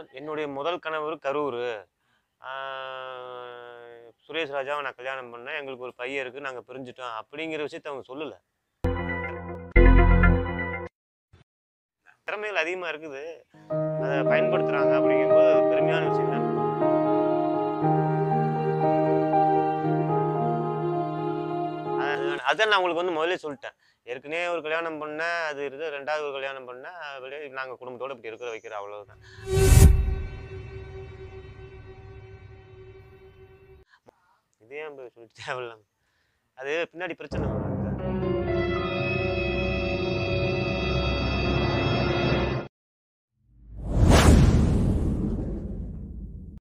என்னுடைய முதல் கணவர் கரூர் ஆஹ் சுரேஷ் ராஜாவை நான் கல்யாணம் பண்ணேன் எங்களுக்கு ஒரு பையன் இருக்கு நாங்கள் பிரிஞ்சுட்டோம் அப்படிங்கிற விஷயத்த அவங்க சொல்லலை திறமைகள் அதிகமாக இருக்குது அதை பயன்படுத்துகிறாங்க அப்படிங்கும்போது அது பெருமையான விஷயம் தான் அது- அதான் நான் உங்களுக்கு வந்து முதல்ல சொல்லிட்டேன் ஏற்கனவே ஒரு கல்யாணம் பண்ணேன் அது இருக்குது ரெண்டாவது ஒரு கல்யாணம் பண்ணேன் வெளியே நாங்கள் குடும்பத்தோட இப்படி இருக்கிற வைக்கிற அவ்வளவுதான் இதே நம்ம சொல்லிட்டு தேவையில்லாம அது பின்னாடி பிரச்சனை வரும்